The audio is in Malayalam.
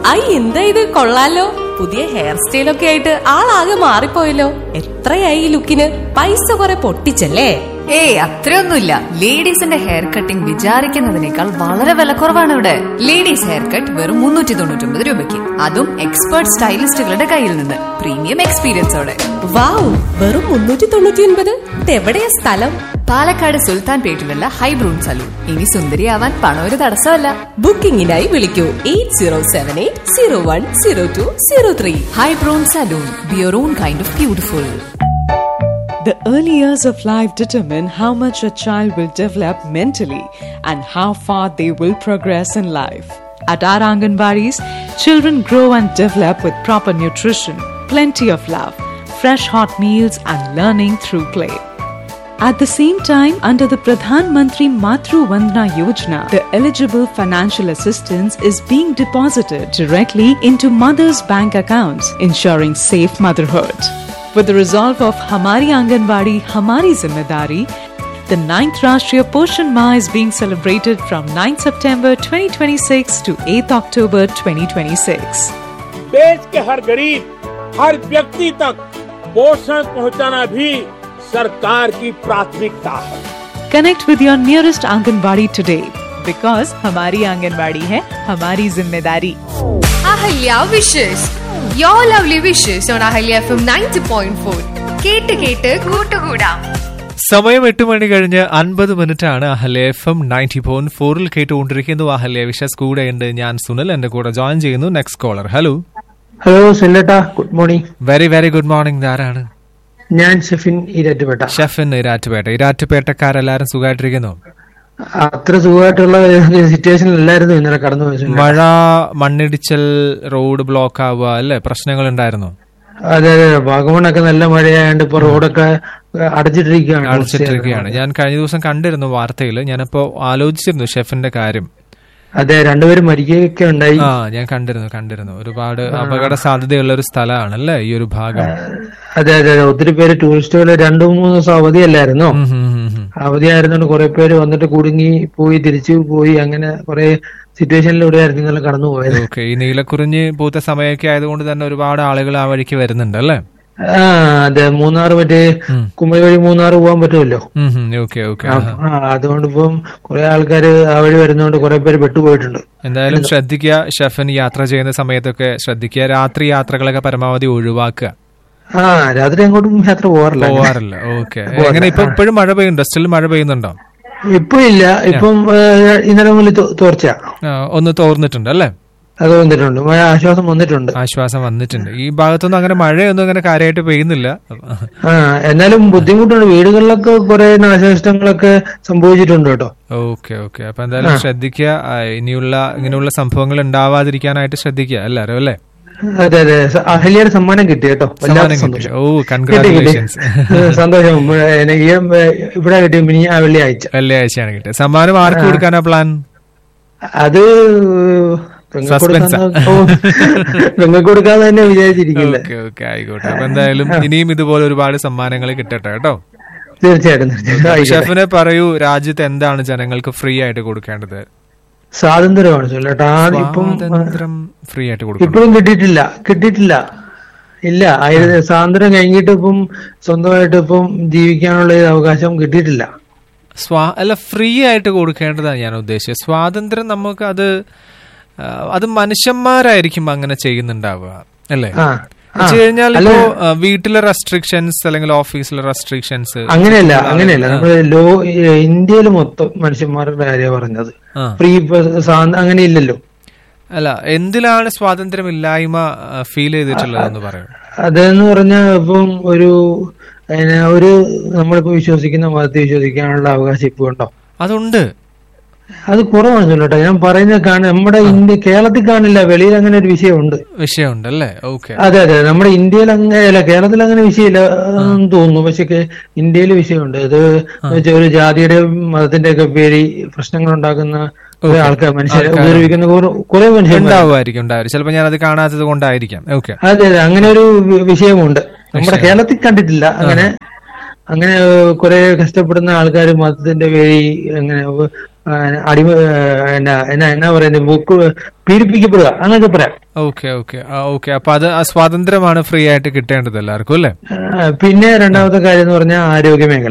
ഐ എന്താ ഇത് കൊള്ളാലോ പുതിയ ഹെയർ സ്റ്റൈലൊക്കെ ആയിട്ട് ആളാകെ മാറിപ്പോയല്ലോ എത്രയായി ഈ ലുക്കിന് പൈസ കുറെ പൊട്ടിച്ചല്ലേ ഏയ് അത്രയൊന്നുമില്ല ലേഡീസിന്റെ ഹെയർ കട്ടിംഗ് വിചാരിക്കുന്നതിനേക്കാൾ വളരെ വിലക്കുറവാണ് ഇവിടെ ലേഡീസ് ഹെയർ കട്ട് വെറും മുന്നൂറ്റി തൊണ്ണൂറ്റി രൂപയ്ക്ക് അതും എക്സ്പേർട്ട് സ്റ്റൈലിസ്റ്റുകളുടെ കയ്യിൽ നിന്ന് പ്രീമിയം എക്സ്പീരിയൻസോടെ വാവ് വെറും മുന്നൂറ്റി തൊണ്ണൂറ്റി ഒൻപത് ഇതെവിടെയാ സ്ഥലം പാലക്കാട് സുൽത്താൻ പേട്ടിലുള്ള ഹൈബ്രൂൺ സലൂൺ ഇനി സുന്ദരിയാവാൻ പണം ഒരു തടസ്സമല്ല ബുക്കിംഗിനായി വിളിക്കൂ eight zero seven eight zero one zero two zero three ഹൈബ്രൂൺ salon be your own kind of beautiful The early years of life determine how much a child will develop mentally and how far they will progress in life. At our Anganwadis, children grow and develop with proper nutrition, plenty of love, fresh hot meals, and learning through play. At the same time, under the Pradhan Mantri Matru Vandana Yojana, the eligible financial assistance is being deposited directly into mothers' bank accounts, ensuring safe motherhood. With the resolve of Hamari Anganwadi, Hamari Zimmedari, the 9th Rashtriya Poshan Ma is being celebrated from 9 September 2026 to 8 October 2026. देश के हर गरीब हर व्यक्ति तक पोषण पहुंचाना भी सरकार की प्राथमिकता है Connect with your nearest Anganwadi today because Hamari Anganwadi hai Hamari Zimmedari. Ahalya wishes your lovely wishes on Ahalya F M ninety point four കേട്ട് കേട്ട് കൂട്ടുകൂടാം സമയം എട്ട് മണി കഴിഞ്ഞ് അൻപത് മിനിറ്റ് ആണ് Ahalya F M ninety point ഫോറിൽ കേട്ടുകൊണ്ടിരിക്കുന്നു അഹല്യ വിഷസ് കൂടെയുണ്ട് ഞാൻ സുനിൽ എന്റെ കൂടെ ജോയിൻ ചെയ്യുന്നു നെക്സ്റ്റ് കോളർ ഹലോ ഹലോ സുനിലേട്ടാ good morning very very good morning ആരാണ് ഞാൻ ഷെഫിൻ ഈരാറ്റുപേട്ട ഷെഫിൻ ഇരാറ്റുപേട്ട ഇരാറ്റുപേട്ടക്കാരെല്ലാരും സുഖമായിട്ടിരിക്കുന്നു അത്ര സുഖമായിട്ടുള്ള സിറ്റുവേഷൻ അല്ലായിരുന്നു ഇന്നലെ കടന്നു പോയത് മഴ മണ്ണിടിച്ചൽ റോഡ് ബ്ലോക്ക് ആവുക അല്ലേ പ്രശ്നങ്ങൾ ഉണ്ടായിരുന്നു അതെ അതെ വാഗമണൊക്കെ നല്ല മഴയായോണ്ട് ഇപ്പൊ റോഡൊക്കെ അടച്ചിട്ടിരിക്കുകയാണ് അടച്ചിട്ടിരിക്കുകയാണ് ഞാൻ കഴിഞ്ഞ ദിവസം കണ്ടിരുന്നു വാർത്തയിൽ ഞാനിപ്പോ ആലോചിച്ചിരുന്നു ഷെഫിന്റെ കാര്യം അതെ രണ്ടുപേരും മരിക്കുകയൊക്കെ ഉണ്ടായി ആ ഞാൻ കണ്ടിരുന്നു കണ്ടിരുന്നു ഒരുപാട് അപകട സാധ്യതയുള്ള ഒരു സ്ഥലമാണ് അല്ലേ ഈ ഒരു ഭാഗം അതെ അതെ അതെ ഒത്തിരി പേര് ടൂറിസ്റ്റുകൾ രണ്ടു മൂന്ന് ദിവസം അവധിയല്ലായിരുന്നോ ഉം, ഉം, ഉം, ഉം. അവധിയായിരുന്നോണ്ട് കുറെ പേര് വന്നിട്ട് കുടുങ്ങി പോയി തിരിച്ചു പോയി അങ്ങനെ കുറെ സിറ്റുവേഷനിലൂടെ ആയിരുന്നു ഇന്നലെ കടന്നു പോയത് ഓക്കെ ഈ നീലക്കുറിഞ്ഞ് പൂത്ത സമയമൊക്കെ ആയതുകൊണ്ട് തന്നെ ഒരുപാട് ആളുകൾ ആ വഴിക്ക് വരുന്നുണ്ട് അല്ലേ ആ അതെ മൂന്നാർ മറ്റേ ഉം. കുമളി വഴി മൂന്നാർ പോകാൻ പറ്റുമല്ലോ ഓക്കെ ഓക്കെ ആ, ആ, അതുകൊണ്ട് ഇപ്പം കുറെ ആൾക്കാര് ആ വഴി വരുന്നോണ്ട് കുറെ പേര് പെട്ടുപോയിട്ടുണ്ട് എന്തായാലും ശ്രദ്ധിക്കുക ഷെഫിന് യാത്ര ചെയ്യുന്ന സമയത്തൊക്കെ ശ്രദ്ധിക്കുക രാത്രി യാത്രകളൊക്കെ പരമാവധി ഒഴിവാക്കുക ആ രാത്രി അങ്ങോട്ടും യാത്ര പോവാറില്ല പോവാറില്ല ഓക്കെ എങ്ങനെ ഇപ്പൊ ഇപ്പോഴും മഴ പെയ്യുന്നുണ്ടോ സ്റ്റിൽ മഴ പെയ്യുന്നുണ്ടോ ഇപ്പൊ ഇല്ല ഇപ്പം ഏ, ഇന്നലെ മുതൽ തോ- തോർച്ച ആ, ഒന്ന് തോർന്നിട്ടുണ്ട് അല്ലേ അത് വന്നിട്ടുണ്ട് മഴ ആശ്വാസം വന്നിട്ടുണ്ട് ആശ്വാസം വന്നിട്ടുണ്ട് ഈ ഭാഗത്തൊന്നും അങ്ങനെ മഴയൊന്നും അങ്ങനെ കാര്യമായിട്ട് പെയ്യുന്നില്ല ആ എന്നാലും ബുദ്ധിമുട്ടുണ്ട് വീടുകളിലൊക്കെ കുറെ നാശനഷ്ടങ്ങളൊക്കെ സംഭവിച്ചിട്ടുണ്ട് കേട്ടോ ഓക്കെ ഓക്കെ അപ്പൊ എന്തായാലും ശ്രദ്ധിക്കുക ആ, ഇനിയുള്ള ഇങ്ങനെയുള്ള സംഭവങ്ങൾ ഉണ്ടാവാതിരിക്കാനായിട്ട് ശ്രദ്ധിക്കുക എല്ലാരും അല്ലേ അതെ അതെ സ- അഹല്യയുടെ സമ്മാനം കിട്ടി കേട്ടോ വല്ലാത്ത സമ്മാനം കിട്ടി. സന്തോഷം ഓ കിട്ടി, കിട്ടി. കൺഗ്രാറ്റുലേഷൻസ് സന്തോഷം ഏ, എനിക്ക് ഈ, ഏ, ഇവിടെ കിട്ടി മിനി ആ വെള്ളിയാഴ്ച വെള്ളിയാഴ്ചയാണ് കിട്ടിയത് സമ്മാനം ആർക്ക് കൊടുക്കാനാ പ്ലാൻ അത് പെങ്ങൾക്ക് Suspense ആ. കൊടുക്കാന്ന്- ഓ, പെങ്ങൾക്ക് കൊടുക്കാതെ തന്നെ വിചാരിച്ചിരിക്കില്ല ഓക്കെ ഓക്കെ ആയിക്കോട്ടെ അപ്പൊ എന്തായാലും ഇനിയും ഇതുപോലെ ഒരുപാട് സമ്മാനങ്ങൾ കിട്ടട്ടെ കേട്ടോ തീർച്ചയായിട്ടും തീർച്ചയായിട്ടും ആയിക്കോട്ടെ. ഷെഫിനെ പറയൂ രാജ്യത്ത് എന്താണ് ജനങ്ങൾക്ക് ഫ്രീ ആയിട്ട് കൊടുക്കേണ്ടത് സ്വാതന്ത്ര്യമാണ് ചൊല്ലട്ടാ ഇപ്പം സ്വാതന്ത്ര്യം ഫ്രീ ആയിട്ട് കൊടുക്കണം ഇപ്പോഴും കിട്ടിയിട്ടില്ല കിട്ടിയിട്ടില്ല ഇല്ല അതായത് സ്വാതന്ത്ര്യം കഴിഞ്ഞിട്ട് ഇപ്പം സ്വന്തമായിട്ട് ഇപ്പം ജീവിക്കാനുള്ള ഒരു അവകാശം കിട്ടിയിട്ടില്ല സ്വാ അല്ല ഫ്രീ ആയിട്ട് കൊടുക്കേണ്ടതാണ് ഞാൻ ഉദ്ദേശിച്ചത് സ്വാതന്ത്ര്യം നമുക്ക് അത് ആ, അത് മനുഷ്യന്മാരായിരിക്കും അങ്ങനെ ചെയ്യുന്നുണ്ടാവുക അല്ലേ ആ വെച്ച് കഴിഞ്ഞാൽ അല്ല, ഇപ്പോ ആ, വീട്ടിലെ റെസ്ട്രിക്ഷൻസ് അല്ലെങ്കിൽ ഓഫീസിലെ റെസ്ട്രിക്ഷൻസ് അങ്ങനെയല്ല അങ്ങനെയല്ല നമ്മുടെ ലോ ഇന്ത്യയിൽ മൊത്തം മനുഷ്യന്മാരുടെ കാര്യമാണ് പറഞ്ഞത് ആ. ഫ്രീ അങ്ങനെ ഇല്ലല്ലോ അല്ല എന്തിലാണ് സ്വാതന്ത്ര്യമില്ലായ്മ ഫീൽ ചെയ്തിട്ടുള്ളതെന്ന് പറയും അതെന്ന് പറഞ്ഞാൽ ഇപ്പം ഒരു അതിന് ഒരു നമ്മളിപ്പോ വിശ്വസിക്കുന്ന മതത്തിൽ വിശ്വസിക്കാനുള്ള അവകാശം ഇപ്പൊ ഉണ്ടോ അതുണ്ട് അത് കുറവാണ് ചൊല്ലട്ടെ ഞാൻ പറയുന്നത് കാണ നമ്മുടെ ഇന്ത്യ കേരളത്തിൽ കാണില്ല വെളിയിൽ അങ്ങനെ ഒരു വിഷയമുണ്ട് വിഷയമുണ്ട് അല്ലേ ഓക്കെ അതെ അതെ നമ്മുടെ ഇന്ത്യയിൽ അങ്ങനെ അല്ല കേരളത്തിൽ അങ്ങനെ വിഷയമില്ല എന്ന് തോന്നുന്നു പക്ഷെ ഇന്ത്യയിൽ വിഷയമുണ്ട് ഇത് വെച്ചാൽ ഒരു ജാതിയുടെ മതത്തിന്റെ ഒക്കെ പേര് പ്രശ്നങ്ങൾ ഉണ്ടാക്കുന്ന കുറെ ആൾക്കാർ മനുഷ്യരെ ആൾക്കാര്. ഉപദ്രവിക്കുന്ന കുറെ- കുറെ മനുഷ്യന്മാർ ഉണ്ടാവുമായിരിക്കും ഉണ്ടാവും ചിലപ്പോൾ ഞാൻ അത് കാണാത്തത് കൊണ്ടായിരിക്കാം ഓക്കെ അതെ അതെ അങ്ങനെ ഒരു വി- വിഷയമുണ്ട് നമ്മുടെ കേരളത്തിൽ കണ്ടിട്ടില്ല അങ്ങനെ അങ്ങനെ കുറെ കഷ്ടപ്പെടുന്ന ആൾക്കാർ മതത്തിന്റെ പേരിൽ അങ്ങനെ ആ, അടിമ ആ, എന്നാ എന്നാ എന്നാ പറയുന്നത് ബുക്ക് പീഡിപ്പിക്കപ്പെടുക അങ്ങനെയൊക്കെ പറയാം ഓക്കെ ഓക്കെ ഓക്കെ അപ്പൊ അത് ആ സ്വാതന്ത്ര്യമാണ് ഫ്രീ ആയിട്ട് കിട്ടേണ്ടത് എല്ലാവർക്കും അല്ലേ ആ, പിന്നെ രണ്ടാമത്തെ കാര്യം എന്ന് പറഞ്ഞാൽ ആരോഗ്യ മേഖല